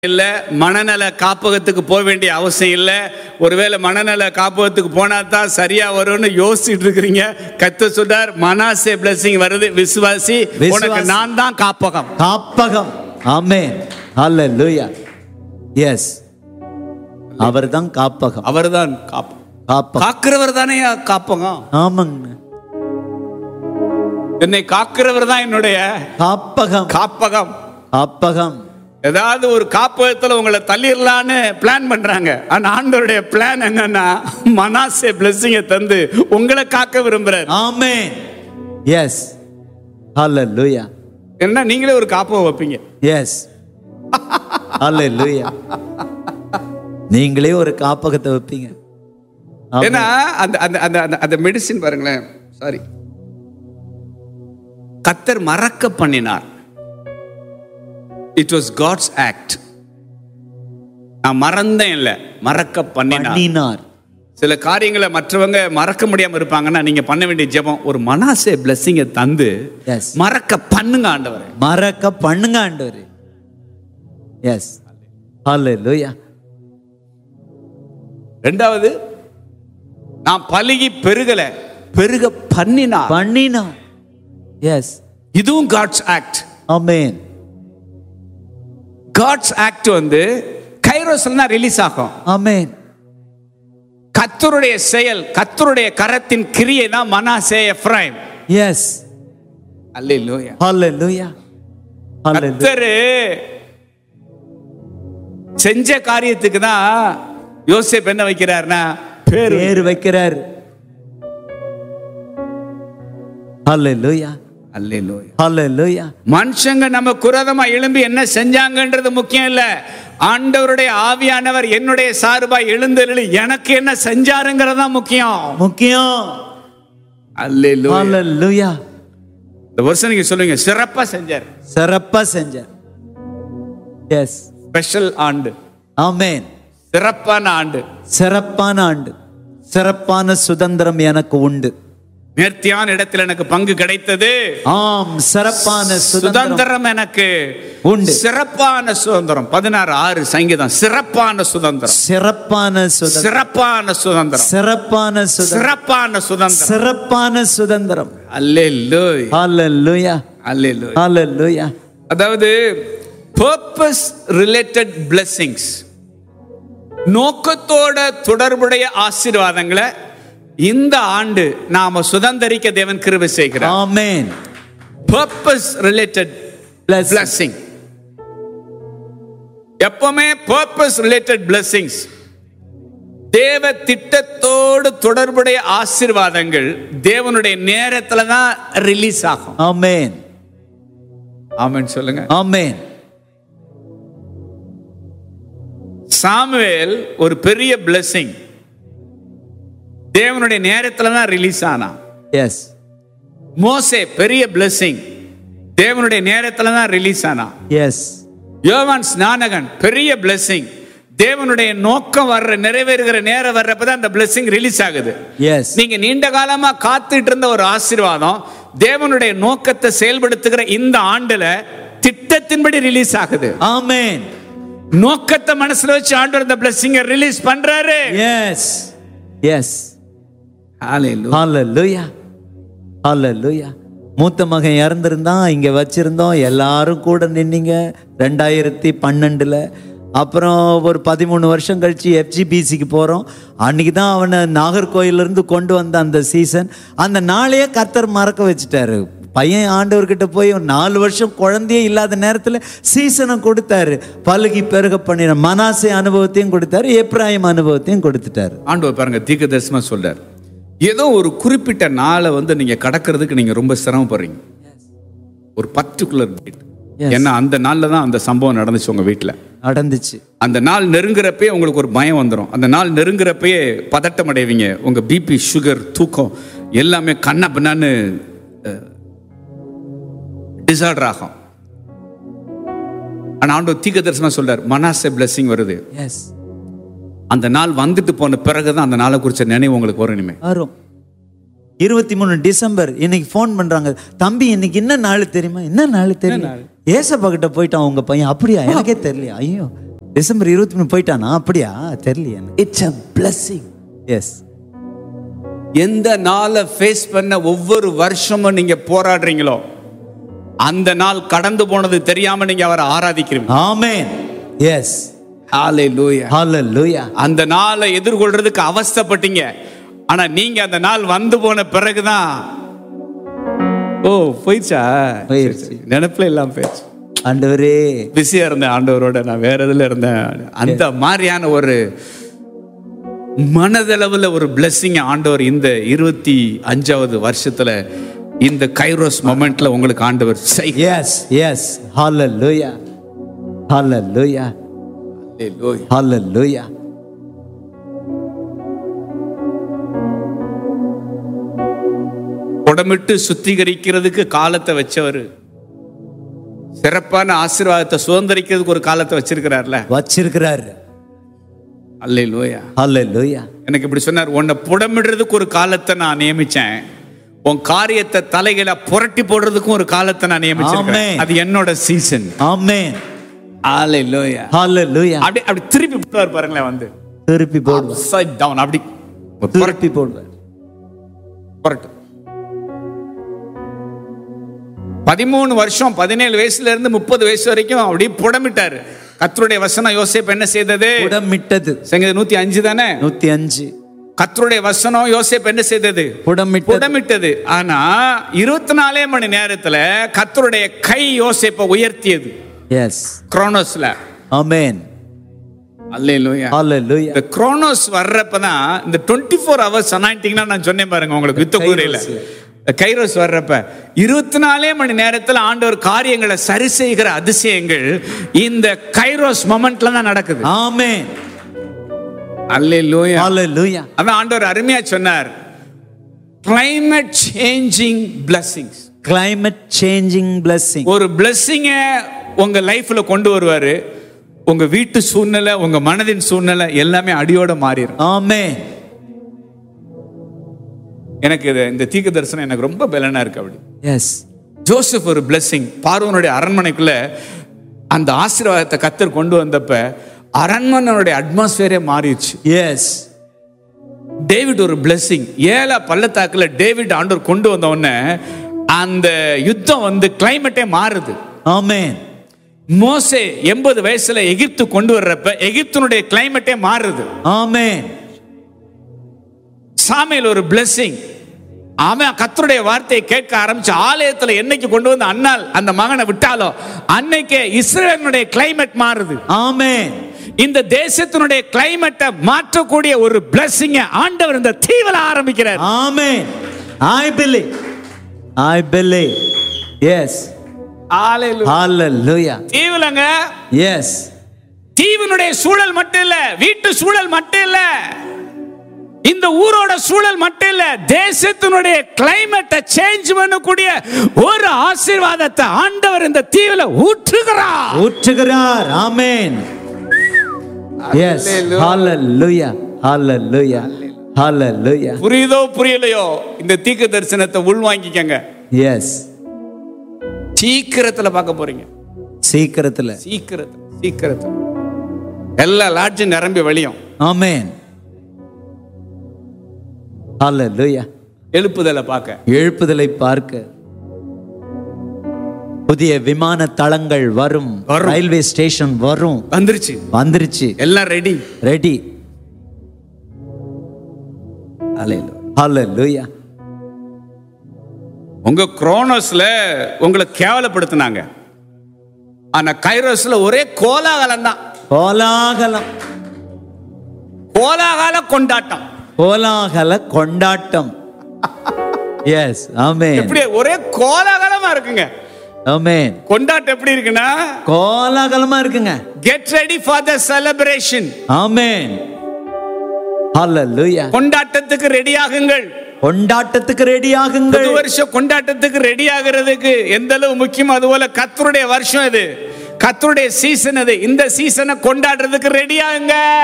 இல்ல மனநல காப்பகத்துக்கு போக வேண்டிய அவசியம் இல்ல ஒருவேளை மனநல காப்பகத்துக்கு போனா தான் சரியா வரும்னு யோசிச்சுட்டு இருக்கிறீங்க கத்த சொல்றார் மனாசே blessing வருது விசுவாசி விசுவாசி. உனக்கு நான் தான் காப்பகம் காப்பகம் ஆமென் ஹalleluya எஸ் அவர்தான் காப்பகம் அவர்தான் காப்பகம் காப்பகம் காக்கிறவர் தானே காப்பகம் ஆமாங்க என்னை காக்கிறவர் தான் என்னுடைய காப்பகம் காப்பகம் காப்பகம் ஏதாவது ஒரு காப்பகத்துல உங்களை தள்ளிடலான்னு பிளான் பண்றாங்க ஆனா ஆண்டவருடைய பிளான் என்னன்னா மனாசே பிளஸ்ஸிங்கை தந்து உங்களை காக்க விரும்புறாரு ஆமென் எஸ் ஹalleluya என்ன நீங்களே ஒரு காப்பகம் வைப்பீங்க எஸ் ஹalleluya நீங்களே ஒரு காப்பகத்தை வைப்பீங்க ஆமென். ஏன்னா அந்த அந்த அந்த அந்த அந்த மெடிசின் பாருங்களேன் சாரி கத்தர் மறக்க பண்ணினார் இட் வாஸ் காட்ஸ் ஆக்ட் நான் மறந்தேன் இல்ல மறக்க பண்ணினார் பண்ணினார் சில காரியங்களை மற்றவங்க மறக்க முடியாம இருப்பாங்கன்னா நீங்க பண்ண வேண்டிய ஜெபம் ஒரு மனாசே பிளஸ்ஸிங்கை தந்து எஸ் மறக்க பண்ணுங்க ஆண்டவரே மறக்க பண்ணுங்க ஆண்டவர் எஸ் ஹalleluya ரெண்டாவது நான் பலுகி பெருகல பெருக பண்ணினார் பண்ணினார் எஸ் இதுவும் God's act amen God's act வந்து கைரோஸ்ல தான் ரிலீஸ் ஆகும் ஆமென் கத்தருடைய செயல் கத்தருடைய கரத்தின் கிரியை தான் மனாசே எஃப்ரைம் எஸ் அல்லேலூயா ஹalleluya ஹalleluya கத்தரு செஞ்ச காரியத்துக்கு தான் யோசேப் என்ன வைக்கிறார்னா பேரு பேர் வைக்கிறார் ஹalleluya அல்லேலூயா ஹalleluya மனுஷங்க நம்ம குரதமா எழும்பி என்ன செஞ்சாங்கன்றது முக்கியம் இல்ல ஆண்டவருடைய ஆவியானவர் என்னுடைய சார்பாய் எழுந்தருளி எனக்கு என்ன செஞ்சாருங்கிறது தான் முக்கியம் முக்கியம் அல்லேலூயா ஹalleluya இந்த வருஷம் நீங்க சொல்லுங்க சிறப்பா செஞ்சார் சிறப்பா செஞ்சார் எஸ் ஸ்பெஷல் ஆண்டு ஆமென் சிறப்பான ஆண்டு சிறப்பான ஆண்டு சிறப்பான சுதந்திரம் எனக்கு உண்டு நேர்த்தியான இடத்தில் எனக்கு பங்கு கிடைத்தது ஆம் சிறப்பான சுதந்திரம் சுதந்திரம் எனக்கு உண்டு. சிறப்பான சுதந்திரம் பதினாறு ஆறு சங்கீதம் சிறப்பான சுதந்திரம் சிறப்பான சுதந்திரம் சிறப்பான சுதந்திரம் சிறப்பான சுதந்திரம் சிறப்பான சுதந்திரம் சிறப்பான சுதந்திரம் அல்லேலூயா ஹalleluya அல்லேலூயா ஹalleluya அதாவது பர்பஸ் ரிலேட்டட் blessings நோக்கத்தோட தொடர்புடைய ஆசீர்வாதங்களை இந்த ஆண்டு நாம சுதந்திரிக்க தேவன் கிருபை செய்கிறார் amen purpose related Blessing. blessing எப்பவுமே பர்பஸ் ரிலேட்டட் blessings தேவ திட்டத்தோடு தொடர்புடைய ஆசீர்வாதங்கள் தேவனுடைய நேரத்துல தான் ரிலீஸ் ஆகும் ஆமென் ஆமென் சொல்லுங்க ஆமென் சாமுவேல் ஒரு பெரிய blessing தேவனுடைய நேரத்துல தான் ரிலீஸ் ஆனான் எஸ் மோசே பெரிய blessing தேவனுடைய நேரத்துல தான் ரிலீஸ் ஆனான் எஸ் யோவான் ஸ்நானகன் பெரிய blessing தேவனுடைய நோக்கம் வர்ற நிறைவேறுகிற நேரம் வர்றப்பதான் அந்த blessing ரிலீஸ் ஆகுது எஸ் நீங்க நீண்ட காலமா காத்துட்டு இருந்த ஒரு ஆசீர்வாதம் தேவனுடைய நோக்கத்தை செயல்படுத்துகிற இந்த ஆண்டுல திட்டத்தின்படி ரிலீஸ் ஆகுது ஆமென் நோக்கத்தை மனசுல வச்சு ஆண்டவர் இந்த blessing ரிலீஸ் பண்றாரு எஸ் எஸ் ஹalleluya ஹalleluya மூத்த மகன் இறந்திருந்தான் இங்க வச்சிருந்தோம் எல்லாரும் கூட நின்னீங்க ரெண்டாயிரத்தி பன்னெண்டுல அப்புறம் ஒரு பதிமூணு வருஷம் கழிச்சு எஃப்ஜிபிசிக்கு போகிறோம் அன்னைக்கு தான் அவனை நாகர்கோயிலிருந்து கொண்டு வந்த அந்த சீசன் அந்த நாளையே கர்த்தர் மறக்க வச்சுட்டாரு பையன் ஆண்டவர்கிட்ட போய் ஒரு நாலு வருஷம் குழந்தையே இல்லாத நேரத்தில் சீசனை கொடுத்தாரு பழுகி பெருக பண்ணின மனாசை அனுபவத்தையும் கொடுத்தாரு எப்ராஹிம் அனுபவத்தையும் கொடுத்துட்டாரு ஆண்டவர் பாருங்க தீர்க்க தரிசனமா சொல்றார் ஏதோ ஒரு குறிப்பிட்ட நாளை வந்து நீங்க கடக்கிறதுக்கு நீங்க ரொம்ப சிரமப்படுறீங்க ஒரு பர்டிகுலர் டேட் Yes. ஏன்னா அந்த நாள்ல தான் அந்த சம்பவம் நடந்துச்சு உங்க வீட்டுல நடந்துச்சு அந்த நாள் நெருங்குறப்பே உங்களுக்கு ஒரு பயம் வந்துடும் அந்த நாள் நெருங்குறப்பயே பதட்டம் அடைவீங்க உங்க பிபி சுகர் தூக்கம் எல்லாமே கண்ணா பின்னான்னு டிசார்டர் ஆகும் ஆனா ஆண்டவர் தீர்க்க தரிசனமா சொல்றார் மனாசே blessing வருது எஸ் அந்த நாள் வந்துட்டு போன பிறகுதான் அந்த நாளை குறிச்ச நினைவு உங்களுக்கு வரும் இனிமே வரும் இருபத்தி மூணு டிசம்பர் இன்னைக்கு ஃபோன் பண்றாங்க தம்பி இன்னைக்கு என்ன நாள் தெரியுமா என்ன நாள் தெரியும் ஏசப்பா கிட்ட போயிட்டான் உங்க பையன் அப்படியா எனக்கே தெரியல ஐயோ டிசம்பர் இருபத்தி மூணு போயிட்டானா அப்படியா தெரியலையே எனக்கு இட்ஸ் அ பிளஸிங் எஸ் எந்த நாளை ஃபேஸ் பண்ண ஒவ்வொரு வருஷமும் நீங்க போராடுறீங்களோ அந்த நாள் கடந்து போனது தெரியாம நீங்க அவரை ஆராதிக்கிறீங்க ஆமென் எஸ் ஹalleluya ஹalleluya அந்த நாளை எதிர்கொள்றதுக்கு அவஸ்தைப்பட்டீங்க ஆனா நீங்க அந்த நாள் வந்து போன பிறகுதான் ஓ போயிடுச்சா போயிடுச்சு. சரி, சரி. நினைப்புல எல்லாம் போயிடுச்சு ஆண்டவரே பிஸியா இருந்தேன் ஆண்டவரோட நான் வேற இதுல இருந்தேன் அந்த மாதிரியான ஒரு மனதளவுல ஒரு blessing ஆண்டவர் இந்த இருபத்தி அஞ்சாவது வருஷத்துல இந்த கைரோஸ் மொமெண்ட்ல உங்களுக்கு ஆண்டவர் செய் எஸ் எஸ் ஹalleluya ஹalleluya ஹalleluya உடமிட்டு சுத்திகரிக்கிறதுக்கு காலத்தை வச்சவர் சிறப்பான ஆசீர்வாதத்தை சுதந்திரிக்கிறதுக்கு ஒரு காலத்தை வச்சிருக்கிறார்ல வச்சிருக்கிறாரு அல்லே லோயா ஹalleluya எனக்கு இப்படி சொன்னார் உன்னை புடமிடுறதுக்கு ஒரு காலத்தை நான் நியமிச்சேன் உன் காரியத்தை தலைகளை புரட்டி போடுறதுக்கும் ஒரு காலத்தை நான் நியமிச்சிருக்கேன் ஆமென். அது என்னோட சீசன் ஆமென் ஆலே லோயா ஹalleluya அப்படி அப்படி திருப்பி போடுவார் பாருங்களேன் வந்து திருப்பி போடுவார் upside down அப்படி ஒரு புரட்டு திருப்பி போடுவார் புரட்டு பதிமூணு வருஷம் பதினேழு வயசுல இருந்து முப்பது வயசு வரைக்கும் அப்படியே புடமிட்டாரு கத்தருடைய வசனம் யோசேப் என்ன செய்தது புடமிட்டது சங்கீதம் நூத்தி அஞ்சு தானே நூத்தி அஞ்சு கத்தருடைய வசனம் யோசேப் என்ன செய்தது புடமிட்டது புடமிட்டது ஆனா இருபத்தி நாலே மணி நேரத்துல கத்தருடைய கை யோசேப்பை உயர்த்தியது எஸ் குரோனோஸ்ல ஆமென் அல்லேலூயா ஹalleluya இந்த குரோனோஸ் வர்றப்பதான் இந்த டுவெண்ட்டி ஃபோர் ஹவர்ஸ் அனாயிண்டிங்னா நான் சொன்னேன் பாருங்க உங்களுக்கு யுத்த கூரையில கைரோஸ் வர்றப்ப இருபத்தி நாலே மணி நேரத்துல ஆண்டவர் காரியங்களை சரி செய்கிற அதிசயங்கள் இந்த கைரோஸ் மொமெண்ட்ல தான் நடக்குது ஆமென் அல்லேலூயா ஹalleluya அதான் ஆண்டவர் அருமையா சொன்னார் climate changing blessings climate changing blessing ஒரு பிளஸ்ஸிங்க உங்க லைஃப்ல கொண்டு வருவாரு உங்க வீட்டு சூழ்நிலை உங்க மனதின் சூழ்நிலை எல்லாமே அடியோட மாறிடும் ஆமென் எனக்கு இது இந்த தீர்க்க தரிசனம் எனக்கு ரொம்ப பலனா இருக்கு அப்படி எஸ் ஜோசப் ஒரு blessing பார்வனுடைய அரண்மனைக்குள்ள அந்த ஆசீர்வாதத்தை கத்தர் கொண்டு வந்தப்ப அரண்மனையுடைய அட்மாஸ்பியரே மாறிடுச்சு எஸ் டேவிட் ஒரு blessing ஏழா பள்ளத்தாக்குல டேவிட் ஆண்டவர் கொண்டு வந்த உடனே அந்த யுத்தம் வந்து கிளைமேட்டே மாறுது ஆமென் மோசே எண்பது வயசுல எகிப்து கொண்டு வர்றப்ப எகிப்தினுடைய கிளைமேட்டே மாறுது ஆமென் சாமியில் ஒரு blessing அவன் கத்தருடைய வார்த்தையை கேட்க ஆரம்பிச்சு ஆலயத்துல என்னைக்கு கொண்டு வந்து அண்ணால் அந்த மகனை விட்டாலோ அன்னைக்கு இஸ்ரேலினுடைய கிளைமேட் மாறுது ஆமென் இந்த தேசத்தினுடைய கிளைமேட்டை மாற்றக்கூடிய ஒரு blessing ஆண்டவர் இந்த தீவில ஆரம்பிக்கிறார் amen I believe I believe yes hallelujah தீவுலங்க எஸ் தீவினுடைய சூழல் மட்டும் இல்ல வீட்டு சூழல் மட்டும் இல்ல இந்த ஊரோட சூழல் மட்டும் இல்ல தேசத்தினுடைய கிளைமேட்டை சேஞ்ச் பண்ணக்கூடிய ஒரு ஆசீர்வாதத்தை ஆண்டவர் இந்த தீவுல ஊற்றுகிறார் ஊற்றுகிறார் ஆமென் எஸ் ஹalleluya ஹalleluya ஹalleluya புரியுதோ புரியலையோ இந்த தீர்க்க தரிசனத்தை உள்வாங்கிக்கங்க எஸ் சீக்கிரத்துல பார்க்க போறீங்க சீக்கிரத்துல சீக்கிரத்துல சீக்கிரத்துல எல்லா லாட்ஜும் நிரம்பி வழியும் ஆமென் ஹalleluya எழுப்புதலை பார்க்க எழுப்புதலை பார்க்க புதிய விமான தளங்கள் வரும் வரும். ரயில்வே ஸ்டேஷன் வரும் வந்துருச்சு வந்துருச்சு எல்லாம் ரெடி ரெடி ஹalleluya உங்க குரோனோஸ்ல உங்களை கேவலப்படுத்தினாங்க ஆனா கைரோஸ்ல ஒரே கோலாகலம் தான் கோலாகலம் கோலாகல கொண்டாட்டம் கோலாகல கொண்டாட்டம் எஸ் ஆமென் எப்படி ஒரே கோலாகலமா இருக்குங்க ஆமென் கொண்டாட்டம் எப்படி இருக்குன்னா கோலாகலமா இருக்குங்க get ready for the celebration amen hallelujah கொண்டாட்டத்துக்கு ரெடி ஆகுங்கள் கொண்டாட்டத்துக்கு ரெடி புது ஆகுங்கள் வருஷம் கொண்டாட்டத்துக்கு ரெடி ஆகிறதுக்கு எந்த அளவு முக்கியம் அதுபோல கத்தருடைய வருஷம் இது கத்தருடைய சீசன் அது இந்த சீசனை கொண்டாடுறதுக்கு ரெடி ஆகுங்க